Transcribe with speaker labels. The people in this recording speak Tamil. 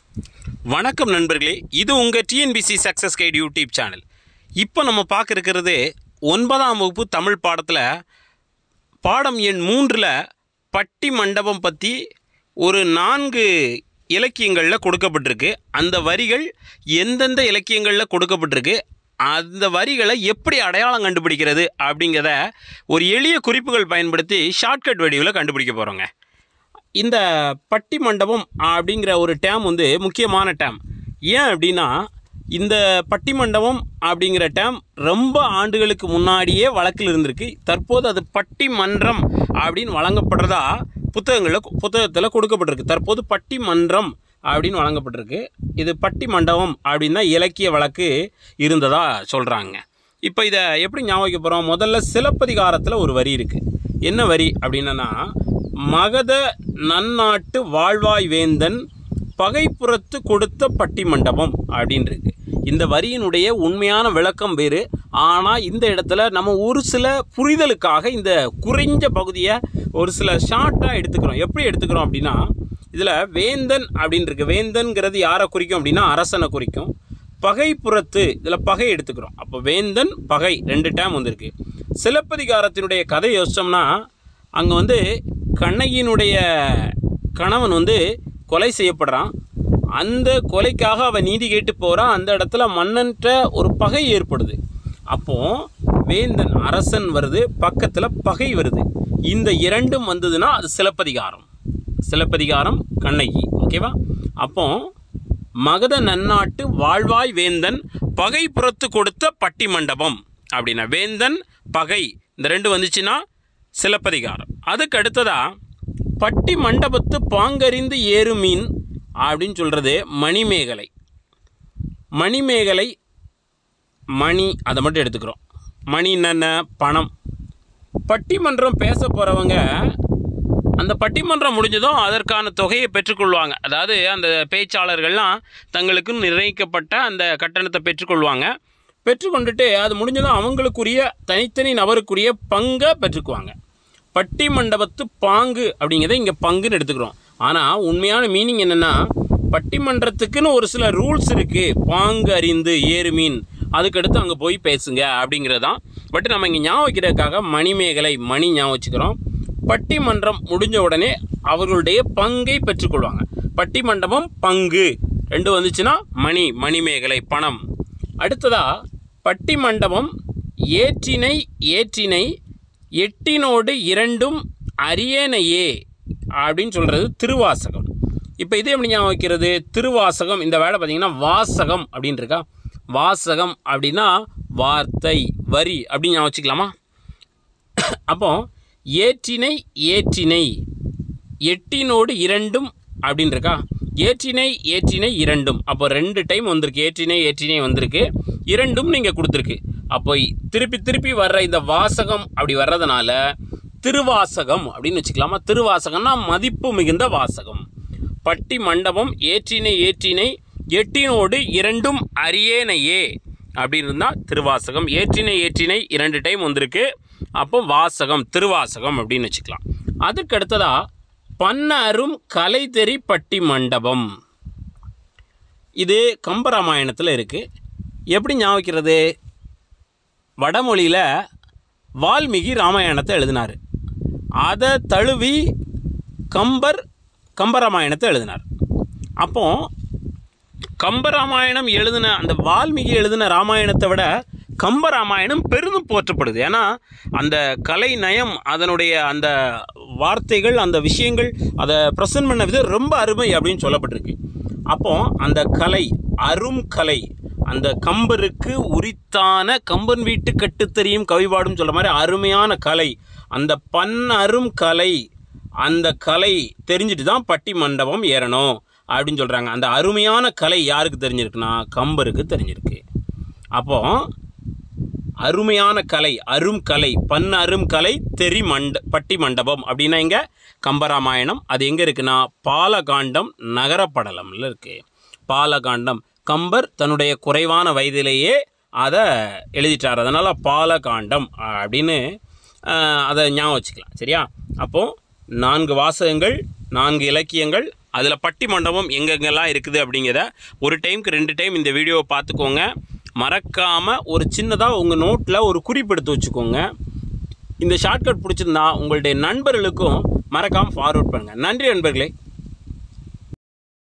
Speaker 1: வணக்கம் நண்பர்களே இது உங்கள் TNPSC success guide YouTube channel இப்போ நம்ம பார்க்க இருக்கிறது ஒன்பதாம் வகுப்பு தமிழ் பாடத்தில் பாடம் எண் மூன்றில் பட்டி மண்டபம் பற்றி ஒரு நான்கு இலக்கியங்களில் கொடுக்கப்பட்டிருக்கு அந்த வரிகள் எந்தெந்த இலக்கியங்களில் கொடுக்கப்பட்டிருக்கு அந்த வரிகளை எப்படி அடையாளம் கண்டுபிடிக்கிறது அப்படிங்கிறத ஒரு எளிய குறிப்புகள் பயன்படுத்தி ஷார்ட்கட் வடிவில் கண்டுபிடிக்க போகிறோங்க இந்த பட்டி மண்டபம் அப்படிங்கிற ஒரு டேம் வந்து முக்கியமான டேம் ஏன் அப்படின்னா இந்த பட்டி மண்டபம் அப்படிங்கிற டேம் ரொம்ப ஆண்டுகளுக்கு முன்னாடியே வழக்கில் இருந்திருக்கு தற்போது அது பட்டி மன்றம் அப்படின்னு வழங்கப்படுறதா புத்தகங்களில் புத்தகத்தில் கொடுக்கப்பட்டிருக்கு தற்போது பட்டி மன்றம் அப்படின்னு வழங்கப்பட்டிருக்கு இது பட்டி மண்டபம் அப்படின்னா இலக்கிய வழக்கு இருந்ததா சொல்கிறாங்க இப்போ இதை எப்படி ஞாபகம் வைக்க போகிறோம் முதல்ல சிலப்பதிகாரத்தில் ஒரு வரி இருக்குது என்ன வரி அப்படின்னா மகத நன்னாட்டு வாழ்வாய் வேந்தன் பகைப்புறத்து கொடுத்த பட்டி மண்டபம் அப்படின்னு இருக்கு இந்த வரியினுடைய உண்மையான விளக்கம் வேறு ஆனால் இந்த இடத்துல நம்ம ஒரு சில புரிதலுக்காக இந்த குறைஞ்ச பகுதியை ஒரு சில ஷார்ட்டாக எடுத்துக்கிறோம் எப்படி எடுத்துக்கிறோம் அப்படின்னா இதில் வேந்தன் அப்படின்னு இருக்கு வேந்தன்கிறது யாரை குறிக்கும் அப்படின்னா அரசனை குறிக்கும் பகைப்புறத்து இதில் பகை எடுத்துக்கிறோம் அப்போ வேந்தன் பகை ரெண்டு டேம் வந்திருக்கு சிலப்பதிகாரத்தினுடைய கதை யோசிச்சோம்னா அங்கே வந்து கண்ணகியினுடைய கணவன் வந்து கொலை செய்யப்படுறான் அந்த கொலைக்காக அவன் நீதி கேட்டு போகிறான் அந்த இடத்துல மன்னன்ட்ட ஒரு பகை ஏற்படுது அப்போ வேந்தன் அரசன் வருது பக்கத்தில் பகை வருது இந்த இரண்டும் வந்ததுன்னா அது சிலப்பதிகாரம் சிலப்பதிகாரம் கண்ணகி ஓகேவா அப்போ மகத நன்னாட்டு வாழ்வாய் வேந்தன் பகை புறத்து கொடுத்த பட்டி மண்டபம் அப்படின்னா வேந்தன் பகை இந்த ரெண்டு வந்துச்சுன்னா சிலப்பதிகாரம் அதுக்கு அடுத்ததா பட்டி மண்டபத்து பாங்கறிந்து ஏறு மீன் அப்படின்னு சொல்கிறது மணிமேகலை மணிமேகலை மணி அதை மட்டும் எடுத்துக்கிறோம் மணி என்னென்ன பணம் பட்டிமன்றம் பேச போகிறவங்க அந்த பட்டிமன்றம் முடிஞ்சதும் அதற்கான தொகையை பெற்றுக்கொள்வாங்க அதாவது அந்த பேச்சாளர்கள்லாம் தங்களுக்கு நிர்ணயிக்கப்பட்ட அந்த கட்டணத்தை பெற்றுக்கொள்வாங்க பெற்றுக்கொண்டுட்டு அது முடிஞ்சதும் அவங்களுக்குரிய தனித்தனி நபருக்குரிய பங்கை பெற்றுக்குவாங்க பட்டி மண்டபத்து பாங்கு அப்படிங்கிறத இங்கே பங்குன்னு எடுத்துக்கிறோம் ஆனால் உண்மையான மீனிங் என்னென்னா பட்டிமன்றத்துக்குன்னு ஒரு சில ரூல்ஸ் இருக்குது பாங்கு அறிந்து ஏறு மீன் அதுக்கடுத்து அங்கே போய் பேசுங்க அப்படிங்கிறது தான் பட் நம்ம இங்கே ஞாபகம் வைக்கிறதுக்காக மணிமேகலை மணி ஞாபகம் வச்சுக்கிறோம் பட்டிமன்றம் முடிஞ்ச உடனே அவர்களுடைய பங்கை பெற்றுக்கொள்வாங்க பட்டிமண்டபம் பங்கு ரெண்டு வந்துச்சுன்னா மணி மணிமேகலை பணம் அடுத்ததா பட்டிமண்டபம் ஏற்றினை ஏற்றினை எட்டினோடு இரண்டும் அரியணையே அப்படின்னு சொல்கிறது திருவாசகம் இப்போ இது எப்படி ஞாபகம் வைக்கிறது திருவாசகம் இந்த வேலை பார்த்தீங்கன்னா வாசகம் அப்படின்னு இருக்கா வாசகம் அப்படின்னா வார்த்தை வரி அப்படின்னு ஞாபகம் வச்சுக்கலாமா அப்போ ஏற்றினை ஏற்றினை எட்டினோடு இரண்டும் அப்படின்னு இருக்கா ஏற்றினை ஏற்றினை இரண்டும் அப்போ ரெண்டு டைம் வந்திருக்கு ஏற்றினை ஏற்றினை வந்திருக்கு இரண்டும் நீங்கள் கொடுத்துருக்கு அப்போ திருப்பி திருப்பி வர்ற இந்த வாசகம் அப்படி வர்றதுனால திருவாசகம் அப்படின்னு வச்சுக்கலாமா திருவாசகம்னா மதிப்பு மிகுந்த வாசகம் பட்டி மண்டபம் ஏற்றினை ஏற்றினை எட்டினோடு இரண்டும் அரியணையே அப்படின்னு இருந்தால் திருவாசகம் ஏற்றினை ஏற்றினை இரண்டு டைம் வந்திருக்கு அப்போ வாசகம் திருவாசகம் அப்படின்னு வச்சுக்கலாம் அதுக்கு அடுத்ததா பன்னரும் கலைத்தெறி பட்டி மண்டபம் இது கம்பராமாயணத்தில் இருக்குது எப்படி ஞாபகிக்கிறது வடமொழியில் வால்மீகி ராமாயணத்தை எழுதினார் அதை தழுவி கம்பர் கம்பராமாயணத்தை எழுதினார் அப்போ கம்பராமாயணம் எழுதின அந்த வால்மீகி எழுதின ராமாயணத்தை விட கம்பராமாயணம் பெரிதும் போற்றப்படுது ஏன்னா அந்த கலை நயம் அதனுடைய அந்த வார்த்தைகள் அந்த விஷயங்கள் அதை ப்ரெசன்ட் பண்ண விதம் ரொம்ப அருமை அப்படின்னு சொல்லப்பட்டிருக்கு அப்போ அந்த கலை அரும் கலை அந்த கம்பருக்கு உரித்தான கம்பன் வீட்டு கட்டுத்தறியும் கவிபாடும் சொல்ற மாதிரி அருமையான கலை அந்த பன்னரும் கலை அந்த கலை தெரிஞ்சுட்டு தான் பட்டி மண்டபம் ஏறணும் அப்படின்னு சொல்கிறாங்க அந்த அருமையான கலை யாருக்கு தெரிஞ்சிருக்குன்னா கம்பருக்கு தெரிஞ்சிருக்கு அப்போ அருமையான கலை அரும் கலை பன் அரும் கலை தெரி மண்ட பட்டி மண்டபம் அப்படின்னா இங்கே கம்பராமாயணம் அது எங்கே இருக்குன்னா பாலகாண்டம் நகரப்படலம்ல இருக்கு பாலகாண்டம் கம்பர் தன்னுடைய குறைவான வயதிலேயே அதை எழுதிட்டார் அதனால் பாலகாண்டம் அப்படின்னு ஆஹ், அதை ஞாபகம் வச்சுக்கலாம் சரியா அப்போது நான்கு வாசகங்கள் நான்கு இலக்கியங்கள் அதில் பட்டி மண்டபம் எங்கெங்கெல்லாம் இருக்குது அப்படிங்கிறத ஒரு டைமுக்கு ரெண்டு டைம் இந்த வீடியோவை பார்த்துக்கோங்க மறக்காமல் ஒரு சின்னதாக உங்கள் நோட்டில் ஒரு குறிப்பெடுத்து வச்சுக்கோங்க இந்த ஷார்ட்கட் பிடிச்சிருந்தா உங்களுடைய நண்பர்களுக்கும் மறக்காமல் ஃபார்வர்ட் பண்ணுங்கள் நன்றி நண்பர்களே